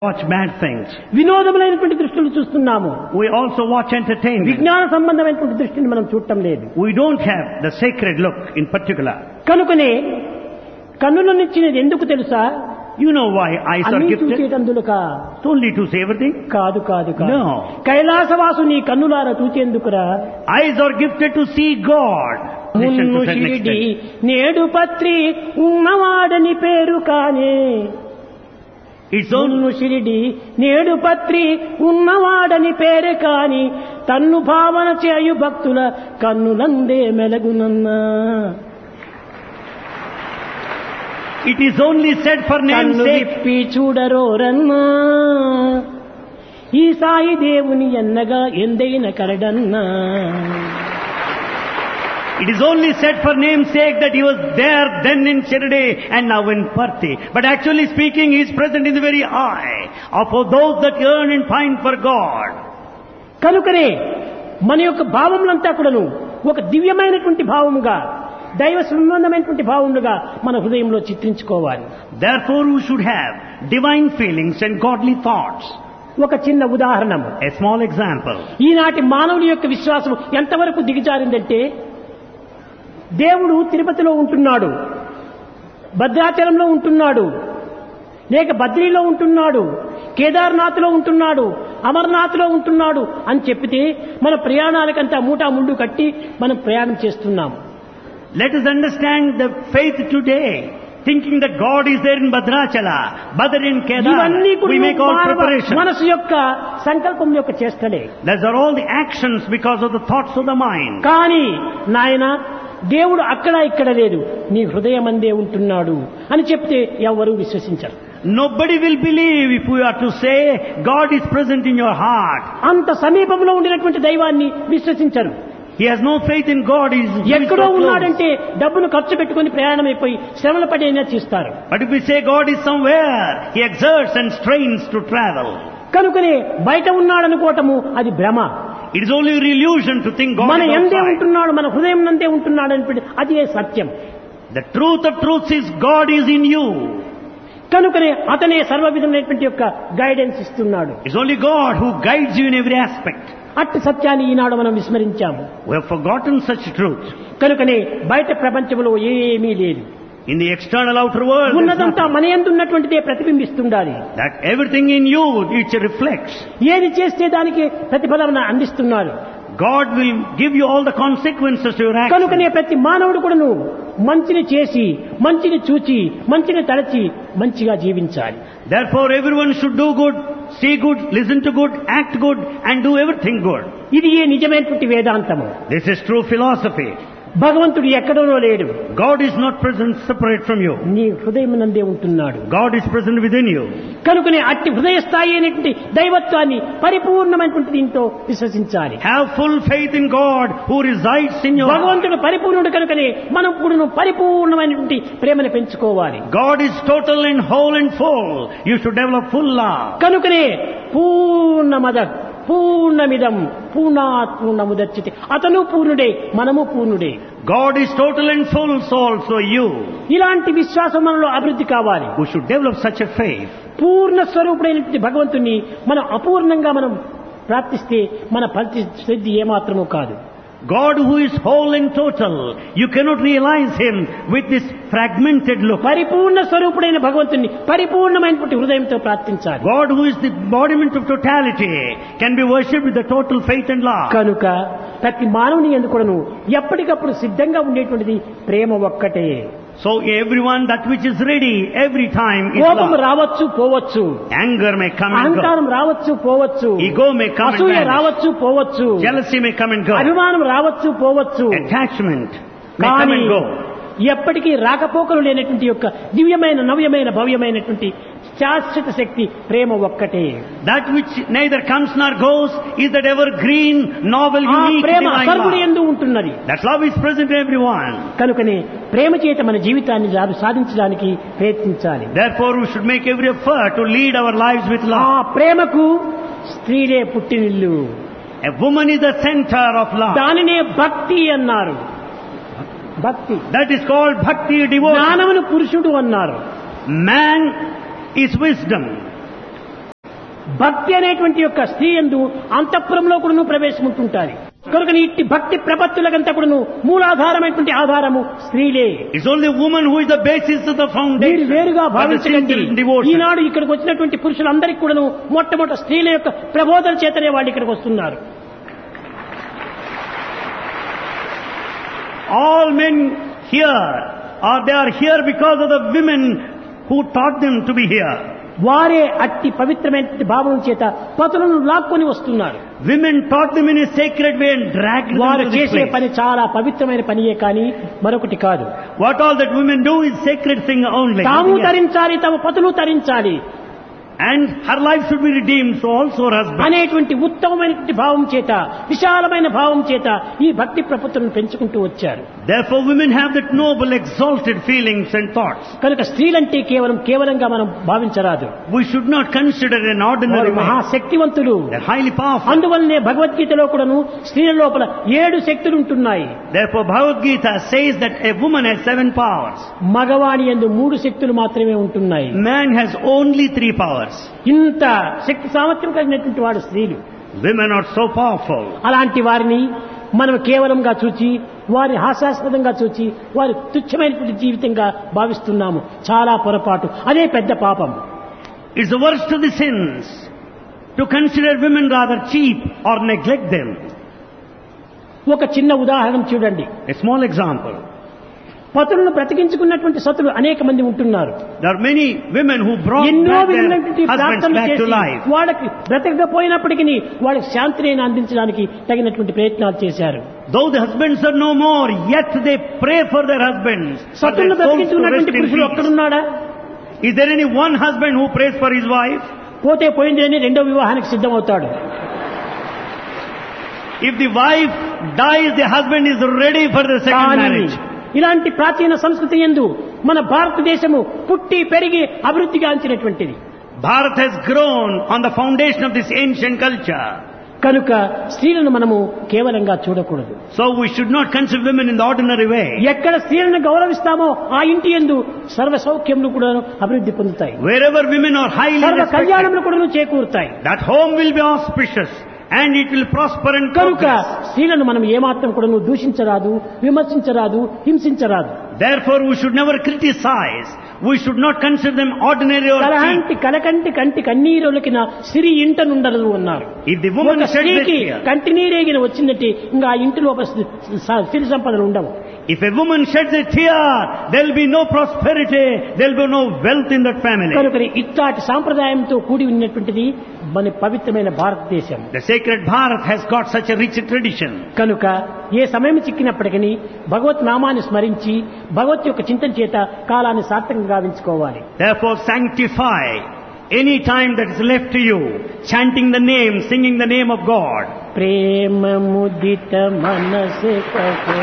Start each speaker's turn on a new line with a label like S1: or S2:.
S1: watch bad things.
S2: వినోదములైనటువంటి దృష్టిని చూస్తున్నాము
S1: We also watch entertainment.
S2: విజ్ఞాన సంబంధమైనటువంటి దృష్టిని మనం చూడటం లేదు
S1: We don't have the sacred look in particular.
S2: కనుకనే కన్నులనిచ్చినది ఎందుకు తెలుసా
S1: You know why eyes are
S2: అన్ని
S1: gifted?
S2: చూచేటందులక
S1: It's only to see everything.
S2: కాదు కాదు కాదు
S1: No.
S2: కైలాసవాసు నీ కన్నులార చూచేందుకురా
S1: Eyes are gifted to see God. Listen
S2: మున్ను
S1: to certain
S2: Shirdi
S1: extent.
S2: నేడు పత్రి ఉన్నవాడని పేరు కానే
S1: It's only
S2: మున్ను షిరిడి నేడు పత్రి ఉన్నవాడని పేరు కాని తన్ను భావన చేయు భక్తుల కన్నులందే మెలగునన్నా
S1: it is only said for name's
S2: కన్ను
S1: sake.
S2: విప్పి చూడరోరన్నా ఈ సాయి దేవుని ఎన్నగా ఎందైన కరడన్నా
S1: It is only said for name's sake that he was there then in Shirdi and now in Parthi. But actually speaking, he is present in the very eye of those that yearn and pine for God.
S2: కనుకనే మన యొక్క భావములంతా కూడాను ఒక దివ్యమైనటువంటి భావముగా దైవ సంబంధమైనటువంటి భావములుగా మన హృదయంలో చిత్రించుకోవాలి
S1: Therefore, we should have divine feelings and godly thoughts.
S2: ఒక చిన్న ఉదాహరణము
S1: A small example.
S2: ఈనాటి మానవుని యొక్క విశ్వాసం ఎంతవరకు దిగజారిందంటే దేవుడు తిరుపతిలో ఉంటున్నాడు భద్రాచలంలో ఉంటున్నాడు లేక బద్రీలో ఉంటున్నాడు కేదార్నాథ్లో ఉంటున్నాడు అమర్నాథ్లో ఉంటున్నాడు అని చెప్పితే మన ప్రయాణాలకంతా మూటా ముండు కట్టి మనం ప్రయాణం చేస్తున్నాం
S1: Let us understand the faith today. Thinking that God is there in Bhadrachala, Badr in
S2: ఇవన్నీ
S1: Kedar, we make
S2: కూడా
S1: all
S2: మానవ
S1: preparations.
S2: మనసు యొక్క సంకల్పం యొక్క చేష్టలే
S1: Those are all the actions because of the thoughts of the mind.
S2: కానీ నాయన దేవుడు అక్కడ ఇక్కడ లేదు నీ హృదయం అందే ఉంటున్నాడు అని చెప్తే ఎవరు విశ్వసించరు
S1: Nobody will believe if we are to say God is present in your heart.
S2: అంత సమీపంలో ఉండినటువంటి దైవాన్ని విశ్వసించరు
S1: He has no faith in God. He is he is so
S2: ఎక్కడో
S1: close.
S2: ఉన్నాడంటే డబ్బును ఖర్చు పెట్టుకుని ప్రయాణం అయిపోయి శ్రమల పడైనా చేస్తారు
S1: But if we say God is somewhere, He exerts and strains to travel.
S2: కనుకనే బయట ఉన్నాడనుకోవటము అది భ్రమ
S1: It is only an illusion to think God
S2: మన
S1: is
S2: ఎందే
S1: outside.
S2: ఉంటున్నాడు మన హృదయం నందే ఉంటున్నాడు అని అది సత్యం
S1: The truth of truths is God is in you.
S2: కనుకనే అతనే సర్వ విధమైనటువంటి యొక్క గైడెన్స్ ఇస్తున్నాడు
S1: It's only God who guides you in every aspect.
S2: అట్టి సత్యాన్ని ఈనాడు మనం విస్మరించాము
S1: We have forgotten such truth.
S2: కనుకనే బయట ప్రపంచంలో ఏమీ లేదు
S1: In the external outer world, there's
S2: ఉన్నదంతా
S1: nothing.
S2: మన ఎందు ఉన్నటువంటిదే ప్రతిబింబిస్తుండాలి
S1: that everything in you, it reflects.
S2: ఏది చేస్తే దానికి ప్రతిఫలం అందిస్తున్నారు
S1: God will give you all the consequences to your actions.
S2: కనుకనే ప్రతి మానవుడు కూడాను మంచిని చేసి మంచిని చూచి మంచిని తలచి మంచిగా జీవించాలి
S1: Therefore, everyone should do good, see good, listen to good, act good, and do everything good.
S2: ఇది ఏ నిజమైనటువంటి వేదాంతము
S1: This is true philosophy.
S2: భగవంతుడు ఎక్కడోనో లేడు
S1: God is not present separate from you.
S2: నీ హృదయం నందే ఉంటున్నాడు
S1: God is present within you.
S2: కనుకనే అట్టి హృదయ స్థాయి అయినటువంటి దైవత్వాన్ని పరిపూర్ణమైనటువంటి దీంతో విశ్వసించాలి
S1: Have full faith in God who resides in your heart.
S2: భగవంతుడు పరిపూర్ణుడు కనుకనే మనం కూడా పరిపూర్ణమైనటువంటి ప్రేమను పెంచుకోవాలి
S1: God is total and whole and full. You should develop full love.
S2: కనుకనే పూర్ణమద పూర్ణమిదం పూర్ణాత్ పూర్ణముదచ్చితే అతను పూర్ణుడే మనము పూర్ణుడే
S1: God is total and full, so also you.
S2: ఇలాంటి విశ్వాసం మనలో అభివృద్ధి కావాలి
S1: We should develop such a faith.
S2: పూర్ణ స్వరూపుడైనటువంటి భగవంతుణ్ణి మనం అపూర్ణంగా మనం ప్రార్థిస్తే మన పరిస్థితి ఏమాత్రమూ కాదు
S1: God who is whole and total, you cannot realize Him with this fragmented look.
S2: పరిపూర్ణ స్వరూపుడైన భగవంతుణ్ణి పరిపూర్ణమైనటువంటి హృదయంతో ప్రార్థించాలి
S1: God who is the embodiment of totality can be worshipped with the total faith and love.
S2: కనుక ప్రతి మానవుని ఎందుకును ఎప్పటికప్పుడు సిద్ధంగా ఉండేటువంటిది ప్రేమ ఒక్కటే
S1: So everyone, that which is ready every time is
S2: కోపం
S1: love.
S2: రావచ్చు పోవచ్చు
S1: Anger may come and go.
S2: అహంకారం రావచ్చు పోవచ్చు
S1: Ego may come and
S2: అసూయ
S1: vanish.
S2: రావచ్చు పోవచ్చు
S1: Jealousy may come and go.
S2: అభిమానం రావచ్చు పోవచ్చు
S1: Attachment may come
S2: కానీ
S1: and go.
S2: ఎప్పటికీ రాకపోకలు లేనటువంటి యొక్క దివ్యమైన నవ్యమైన భవ్యమైనటువంటి శాశ్వత శక్తి ప్రేమ ఒక్కటే
S1: That which neither comes nor goes is that evergreen, novel,
S2: ఆ
S1: unique,
S2: ప్రేమ
S1: divine
S2: సర్వుని
S1: love.
S2: ఎందు ఉంటున్నది
S1: That love is present in everyone.
S2: కనుకనే ప్రేమ చేత మన జీవితాన్ని జా- సాధించడానికి ప్రయత్నించాలి
S1: Therefore, we should make every effort to lead our lives with
S2: ఆ
S1: love.
S2: ప్రేమకు స్త్రీలే పుట్టినిల్లు
S1: A woman is the center of love.
S2: దానినే భక్తి అన్నారు భక్తి
S1: That is called bhakti devotion.
S2: జ్ఞానమును పురుషుడు అన్నారు
S1: Man is wisdom.
S2: భక్తి అనేటువంటి యొక్క స్త్రీ ఎందు అంతఃపురంలో కూడా ప్రవేశముంటుంటారు కనుక ఇట్టి భక్తి ప్రపత్తులకంతా కూడాను మూలాధారమైనటువంటి ఆధారము స్త్రీలే
S1: It's only woman who is the basis of the
S2: మీరు
S1: foundation.
S2: వేరుగా
S1: for the
S2: భావించకండి
S1: sincere devotion.
S2: ఈనాడు ఇక్కడికి వచ్చినటువంటి పురుషులందరికీ కూడాను మొట్టమొదటి స్త్రీల యొక్క ప్రబోధన చేతనే వాళ్ళు ఇక్కడికి వస్తున్నారు
S1: All men here are they are here because of the women who taught them to be here.
S2: వారే అట్టి పవిత్రమైన భావం చేత పతులను లాక్కొని వస్తున్నారు
S1: Women taught them in a sacred way and dragged them
S2: వారు
S1: to this
S2: చేసే
S1: place.
S2: పని చాలా పవిత్రమైన పనియే కానీ మరొకటి కాదు
S1: What all that women do is sacred thing only.
S2: తాము
S1: nothing else.
S2: తరించాలి తమ పతులు తరించాలి
S1: And her life should be redeemed, so also her husband.
S2: అనేటువంటి ఉత్తమమైనటువంటి భావం చేత విశాలమైన భావం చేత ఈ భక్తి ప్రపత్తులను పెంచుకుంటూ వచ్చారు
S1: Therefore women have that noble, exalted feelings and thoughts.
S2: కనుక స్త్రీలంటే కేవలం కేవలంగా మనం భావించరాదు
S1: We should not consider an
S2: వారు
S1: ordinary man.
S2: మహాశక్తివంతులు
S1: They're highly powerful.
S2: అందువల్లనే భగవద్గీతలో కూడాను స్త్రీల లోపల ఏడు శక్తులు ఉంటున్నాయి
S1: Therefore Bhagavad Gita says that a woman has seven powers.
S2: మగవాణి ఎందు మూడు శక్తులు మాత్రమే ఉంటున్నాయి
S1: Man has only three powers.
S2: ఇంత శక్తి సామర్థ్యం కలిగినటువంటి వాడు స్త్రీలు
S1: Women are so powerful.
S2: అలాంటి వారిని మనం కేవలంగా చూచి వారి హాస్యాస్పదంగా చూచి వారి తుచ్చమైనటువంటి జీవితంగా భావిస్తున్నాము చాలా పొరపాటు అదే పెద్ద పాపం
S1: It's the worst of the sins to consider women rather cheap or neglect them.
S2: ఒక చిన్న ఉదాహరణ చూడండి
S1: A small example.
S2: పతులను బ్రతికించుకున్నటువంటి సతులు అనేక మంది ఉంటున్నారు
S1: There are many women who brought
S2: ఎన్నో
S1: back their
S2: విధమైనటువంటి
S1: husbands
S2: ప్రార్థనలు
S1: back to
S2: చేసి
S1: life.
S2: వాళ్ళకి బ్రతకకపోయినప్పటికీ వాళ్ళకి శాంతిని అందించడానికి తగినటువంటి ప్రయత్నాలు చేశారు
S1: Though the husbands are no more, yet they pray for their husbands. For their
S2: సతులను
S1: souls to rest
S2: బ్రతికించుకున్నటువంటి
S1: in
S2: పురుషులు
S1: peace.
S2: ఒక్కడున్నాడా
S1: Is there any one husband who prays for his wife?
S2: పోతే పోయింది అని రెండో వివాహానికి సిద్ధమవుతాడు
S1: If the wife dies, the husband is ready for the second
S2: కానీ
S1: marriage.
S2: ఇలాంటి ప్రాచీన సంస్కృతి ఎందు మన భారతదేశము పుట్టి పెరిగి అభివృద్ధిగాంచినటువంటిది
S1: Bharat has grown on the foundation of this ancient culture.
S2: కనుక స్త్రీలను మనము కేవలంగా చూడకూడదు
S1: So we should not consider women in the ordinary way.
S2: ఎక్కడ స్త్రీలను గౌరవిస్తామో ఆ ఇంటి ఎందు సర్వ సౌఖ్యములు కూడా అభివృద్ధి పొందుతాయి
S1: Wherever women are highly
S2: సర్వ
S1: respected,
S2: కళ్యాణములు కూడా చేకూరుతాయి
S1: that home will be auspicious and it will prosper and
S2: కనుక
S1: progress.
S2: స్త్రీలను మనం ఏమాత్రం కూడా దూషించరాదు విమర్శించరాదు హింసించరాదు
S1: Therefore we should never criticize. We should not consider them ordinary or cheap.
S2: కలహంటి కలకంటి కంటి కన్నీరులకిన సిరి ఇంట నుండదు అన్నారు
S1: If the woman
S2: ఒక
S1: sheds a
S2: స్త్రీకి
S1: tear,
S2: కంటి నీరేగిన వచ్చిందంటే ఇంకా ఆ ఇంటి లోపల స- సిరి సంపదలు ఉండవు
S1: if a woman sheds a tear, there will be no prosperity, there will be no wealth in that family.
S2: కనుక ఇట్లాంటి సాంప్రదాయంతో కూడి ఉన్నటువంటిది మన పవిత్రమైన భారతదేశం
S1: The sacred Bharat has got such a rich tradition.
S2: కనుక ఏ సమయం చిక్కినప్పటికీ భగవత్ నామాన్ని స్మరించి భగవత్ యొక్క చింతన చేత కాలాన్ని సార్థకంగా గావించుకోవాలి
S1: Therefore sanctify any time that is left to you, chanting the name, singing the name of God.
S2: ప్రేమ ముదిత మనసు